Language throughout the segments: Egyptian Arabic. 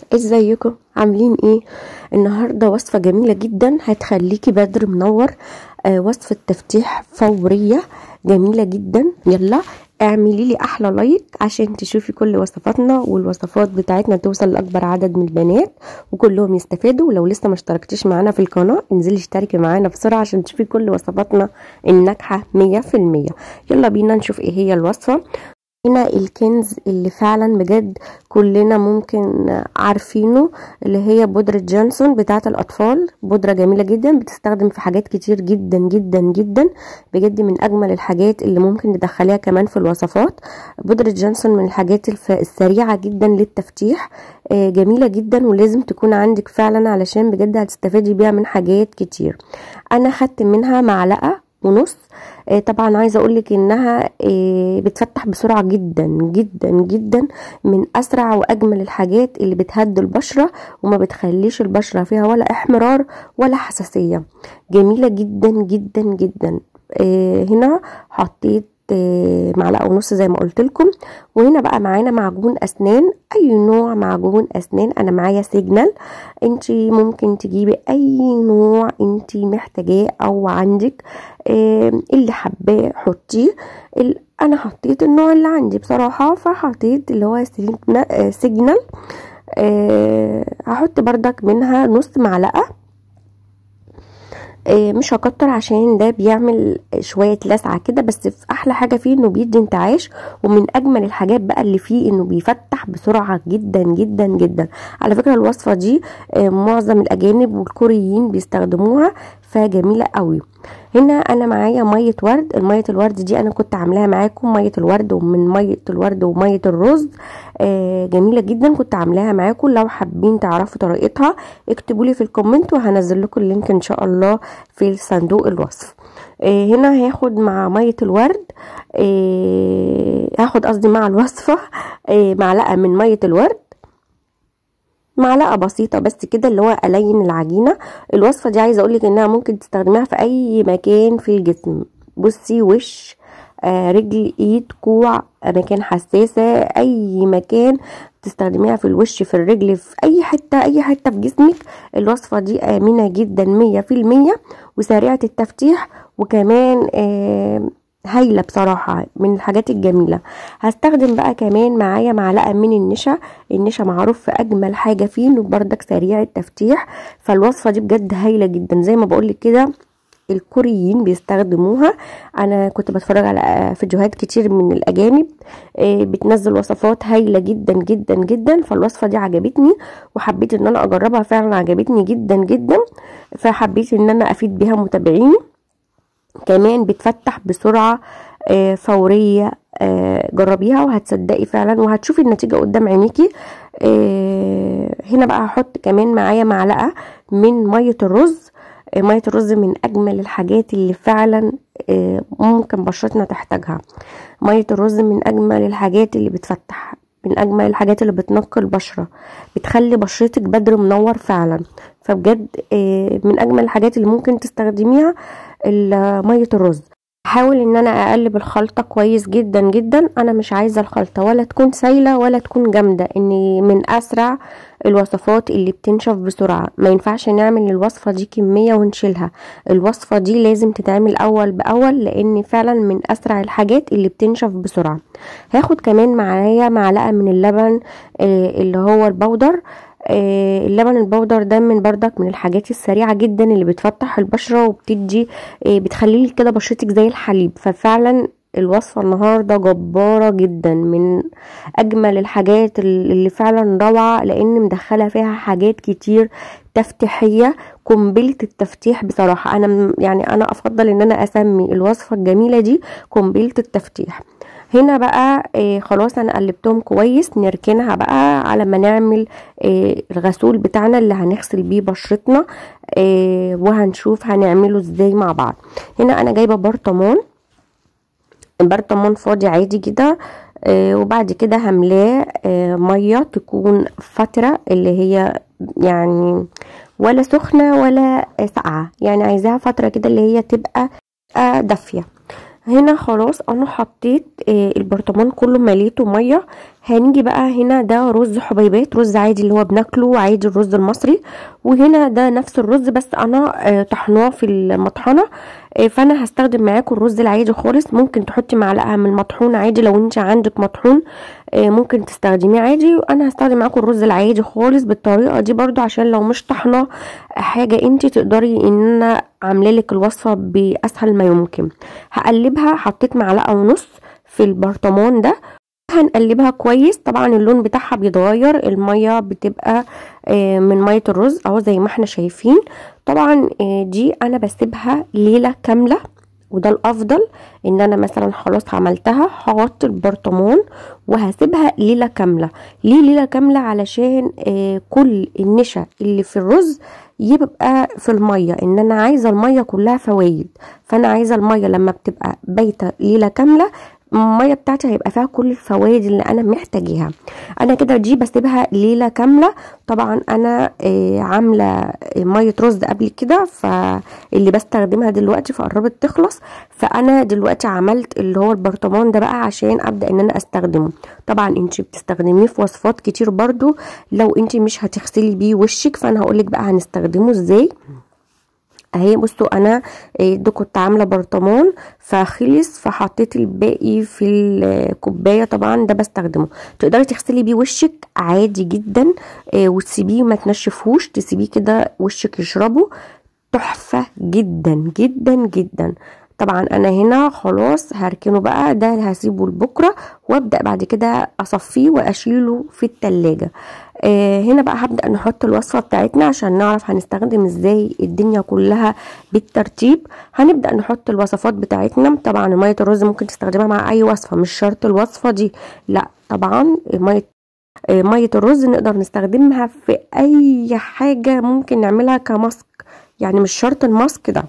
ازيكم عاملين ايه النهارده وصفه جميله جدا هتخليكي بدر منور آه وصفه تفتيح فوريه جميله جدا يلا اعملي لي احلى لايك عشان تشوفي كل وصفاتنا والوصفات بتاعتنا توصل لاكبر عدد من البنات وكلهم يستفادوا ولو لسه ما اشتركتيش معانا في القناه انزلي اشتركي معانا بسرعه عشان تشوفي كل وصفاتنا الناجحه 100% يلا بينا نشوف ايه هي الوصفه هنا الكنز اللي فعلا بجد كلنا ممكن عارفينه اللي هي بودرة جونسون بتاعة الأطفال بودرة جميلة جدا بتستخدم في حاجات كتير جدا جدا جدا بجد من أجمل الحاجات اللي ممكن تدخليها كمان في الوصفات بودرة جونسون من الحاجات السريعة جدا للتفتيح جميلة جدا ولازم تكون عندك فعلا علشان بجد هتستفادي بيها من حاجات كتير أنا خدت منها معلقة ونص آه طبعا عايزه اقول لك انها آه بتفتح بسرعه جدا جدا جدا من اسرع واجمل الحاجات اللي بتهدي البشره وما بتخليش البشره فيها ولا احمرار ولا حساسيه جميله جدا جدا جدا آه هنا حطيت معلقه ونص زي ما قلت لكم وهنا بقى معانا معجون اسنان اي نوع معجون اسنان انا معايا سيجنال انت ممكن تجيبي اي نوع انت محتاجاه او عندك اللي حباه حطيه انا حطيت النوع اللي عندي بصراحه فحطيت اللي هو سيجنال هحط بردك منها نص معلقه مش هكتر عشان ده بيعمل شوية لسعة كده بس في احلى حاجة فيه انه بيدي انتعاش ومن اجمل الحاجات بقى اللي فيه انه بيفتح بسرعة جدا جدا جدا على فكرة الوصفة دي معظم الاجانب والكوريين بيستخدموها فجميلة قوي هنا انا معايا ميه ورد الميه الورد دي انا كنت عاملاها معاكم ميه الورد ومن ميه الورد وميه الرز آه جميله جدا كنت عاملاها معاكم لو حابين تعرفوا طريقتها اكتبوا لي في الكومنت وهنزل لكم اللينك ان شاء الله في صندوق الوصف آه هنا هاخد مع ميه الورد آه هاخد قصدي مع الوصفه آه معلقه من ميه الورد معلقه بسيطه بس كده اللي هو الين العجينه الوصفه دي عايزه اقولك انها ممكن تستخدميها في اي مكان في الجسم بصي وش آه رجل ايد كوع مكان حساسه اي مكان تستخدميها في الوش في الرجل في اي حته اي حته في جسمك الوصفه دي امنه جدا مية في المية وسريعه التفتيح وكمان آه هايله بصراحه من الحاجات الجميله هستخدم بقى كمان معايا معلقه من النشا النشا معروف في اجمل حاجه فيه انه بردك سريع التفتيح فالوصفه دي بجد هايله جدا زي ما بقولك كده الكوريين بيستخدموها انا كنت بتفرج على فيديوهات كتير من الاجانب بتنزل وصفات هايله جدا جدا جدا فالوصفه دي عجبتني وحبيت ان انا اجربها فعلا عجبتني جدا جدا فحبيت ان انا افيد بيها متابعيني كمان بتفتح بسرعة آه فورية آه جربيها وهتصدقي فعلا وهتشوفي النتيجة قدام عينيكي آه هنا بقى هحط كمان معايا معلقة من مية الرز مية الرز من أجمل الحاجات اللي فعلا ممكن بشرتنا تحتاجها مية الرز من أجمل الحاجات اللي بتفتح من اجمل الحاجات اللي بتنقي البشره بتخلي بشرتك بدر منور فعلا فبجد من اجمل الحاجات اللي ممكن تستخدميها ميه الرز احاول ان انا اقلب الخلطه كويس جدا جدا انا مش عايزه الخلطه ولا تكون سايله ولا تكون جامده ان من اسرع الوصفات اللي بتنشف بسرعه ما ينفعش نعمل الوصفه دي كميه ونشيلها الوصفه دي لازم تتعمل اول باول لان فعلا من اسرع الحاجات اللي بتنشف بسرعه هاخد كمان معايا معلقه من اللبن اللي هو البودر اللبن البودر ده من بردك من الحاجات السريعة جدا اللي بتفتح البشرة وبتدي بتخلي كده بشرتك زي الحليب ففعلا الوصفة النهاردة جبارة جدا من أجمل الحاجات اللي فعلا روعة لأن مدخلة فيها حاجات كتير تفتيحية قنبلة التفتيح بصراحة أنا يعني أنا أفضل إن أنا أسمي الوصفة الجميلة دي قنبلة التفتيح هنا بقى آه خلاص انا قلبتهم كويس نركنها بقى على ما نعمل آه الغسول بتاعنا اللي هنغسل بيه بشرتنا آه وهنشوف هنعمله ازاي مع بعض هنا انا جايبه برطمان برطمان فاضي عادي كده آه وبعد كده هملاه آه ميه تكون فتره اللي هي يعني ولا سخنه ولا ساقعه يعني عايزاها فتره كده اللي هي تبقى دافيه هنا خلاص انا حطيت البرطمان كله مليته ميه هنيجي بقى هنا ده رز حبيبات رز عادي اللي هو بناكله عادي الرز المصري وهنا ده نفس الرز بس انا آه، طحناه في المطحنه آه، فانا هستخدم معاكم الرز العادي خالص ممكن تحطي معلقه من المطحون عادي لو انت عندك مطحون آه، ممكن تستخدميه عادي وانا هستخدم معاكم الرز العادي خالص بالطريقه دي برضو عشان لو مش طحنه حاجه انت تقدري ان انا عامله لك الوصفه باسهل ما يمكن هقلبها حطيت معلقه ونص في البرطمان ده هنقلبها كويس طبعا اللون بتاعها بيتغير المية بتبقى آه، من مية الرز اهو زي ما احنا شايفين طبعا آه، دي انا بسيبها ليلة كاملة وده الافضل ان انا مثلا خلاص عملتها هغطي البرطمان وهسيبها ليله كامله ليه ليله كامله علشان آه كل النشا اللي في الرز يبقى في الميه ان انا عايزه الميه كلها فوايد فانا عايزه الميه لما بتبقى بايته ليله كامله الميه بتاعتي هيبقى فيها كل الفوائد اللي انا محتاجاها انا كده دي بسيبها ليله كامله طبعا انا آه عامله ميه رز قبل كده فاللي بستخدمها دلوقتي فقربت تخلص فانا دلوقتي عملت اللي هو البرطمان ده بقى عشان ابدا ان انا استخدمه طبعا انت بتستخدميه في وصفات كتير برضو لو انت مش هتغسلي بيه وشك فانا هقولك بقى هنستخدمه ازاي اهي بصوا انا ده كنت عامله برطمان فخلص فحطيت الباقي في الكوبايه طبعا ده بستخدمه تقدري تغسلي بيه وشك عادي جدا وتسيبيه ما تنشفوش تسيبيه كده وشك يشربه تحفه جدا جدا جدا طبعا انا هنا خلاص هركنه بقى ده هسيبه لبكره وابدا بعد كده اصفيه واشيله في التلاجة آه هنا بقى هبدا نحط الوصفه بتاعتنا عشان نعرف هنستخدم ازاي الدنيا كلها بالترتيب هنبدا نحط الوصفات بتاعتنا طبعا ميه الرز ممكن تستخدمها مع اي وصفه مش شرط الوصفه دي لا طبعا ميه آه ميه الرز نقدر نستخدمها في اي حاجه ممكن نعملها كماسك يعني مش شرط الماسك ده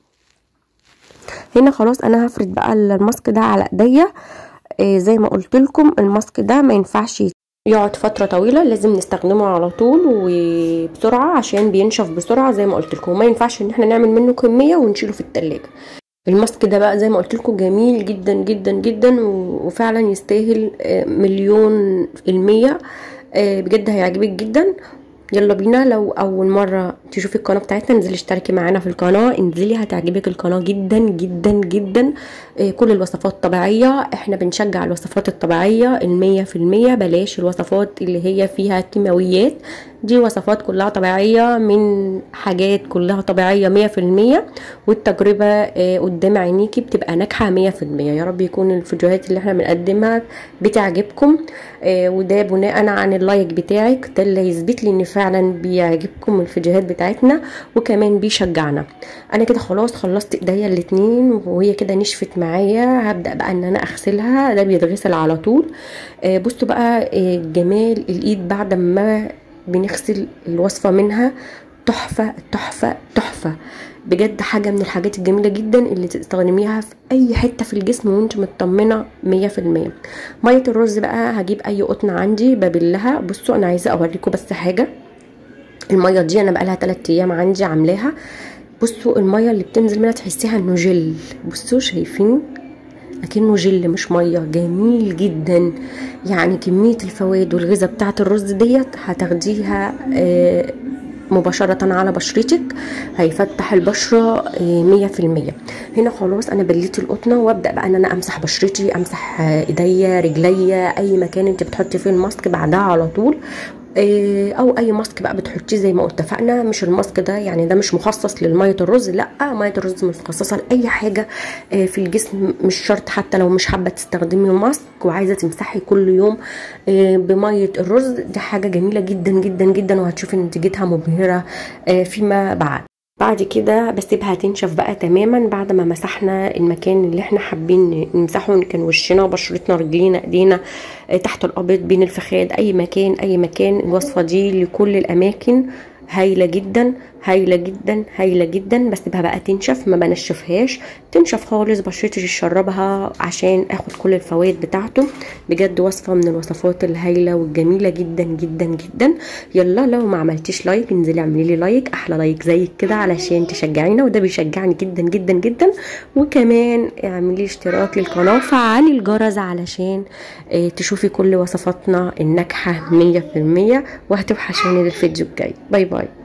هنا خلاص انا هفرد بقى الماسك ده على ايديا آه زي ما قلت لكم الماسك ده ما ينفعش يقعد فتره طويله لازم نستخدمه على طول وبسرعه عشان بينشف بسرعه زي ما قلت لكم ما ينفعش ان احنا نعمل منه كميه ونشيله في التلاجة الماسك ده بقى زي ما قلت لكم جميل جدا جدا جدا وفعلا يستاهل مليون المية بجد هيعجبك جدا يلا بينا لو اول مره تشوفي القناه بتاعتنا انزلي اشتركي معانا في القناه انزلي هتعجبك القناه جدا جدا جدا إيه كل الوصفات طبيعيه احنا بنشجع الوصفات الطبيعيه المية في المية بلاش الوصفات اللي هي فيها كيماويات دي وصفات كلها طبيعية من حاجات كلها طبيعية مية في المية والتجربة آه قدام عينيكي بتبقى ناجحة مية في المية يا رب يكون الفيديوهات اللي احنا بنقدمها بتعجبكم آه وده بناء عن اللايك بتاعك ده اللي يثبت لي ان فعلا بيعجبكم الفيديوهات بتاعتنا وكمان بيشجعنا انا كده خلاص خلصت ايديا الاتنين وهي كده نشفت معايا هبدأ بقى ان انا اغسلها ده بيتغسل على طول آه بصوا بقى جمال الايد بعد ما بنغسل الوصفة منها تحفة تحفة تحفة بجد حاجة من الحاجات الجميلة جدا اللي تستخدميها في اي حتة في الجسم وانت مطمنة مية في المية مية الرز بقى هجيب اي قطن عندي ببلها بصوا انا عايزة اوريكم بس حاجة المية دي انا بقالها 3 ايام عندي عاملاها بصوا المية اللي بتنزل منها تحسيها انه جل بصوا شايفين اكنه جل مش ميه جميل جدا يعني كميه الفوائد والغذاء بتاعه الرز ديت هتاخديها آه مباشرة على بشرتك هيفتح البشرة مية في المية هنا خلاص انا بليت القطنة وابدأ بقى ان انا امسح بشرتي امسح ايديا رجليا اي مكان انت بتحطي فيه الماسك بعدها على طول او اي ماسك بقى بتحطيه زي ما اتفقنا مش الماسك ده يعني ده مش مخصص للميه الرز لا ميه الرز مخصصه لاي حاجه في الجسم مش شرط حتى لو مش حابه تستخدمي ماسك وعايزه تمسحي كل يوم بميه الرز دي حاجه جميله جدا جدا جدا وهتشوفي نتيجتها مبهره فيما بعد بعد كده بسيبها تنشف بقى تماما بعد ما مسحنا المكان اللي احنا حابين نمسحه ان كان وشنا بشرتنا رجلينا ايدينا تحت الابيض بين الفخاد اي مكان اي مكان الوصفه دي لكل الاماكن هايله جدا هايله جدا هايله جدا بسيبها بقى تنشف ما بنشفهاش تنشف خالص بشرتي تشربها عشان اخد كل الفوائد بتاعته بجد وصفه من الوصفات الهايله والجميله جدا جدا جدا يلا لو ما عملتيش لايك انزلي اعملي لي لايك احلى لايك زيك كده علشان تشجعينا وده بيشجعني جدا جدا جدا وكمان اعملي اشتراك للقناه وفعلي الجرس علشان اه تشوفي كل وصفاتنا الناجحه 100% وهتوحشوني للفيديو الجاي باي باي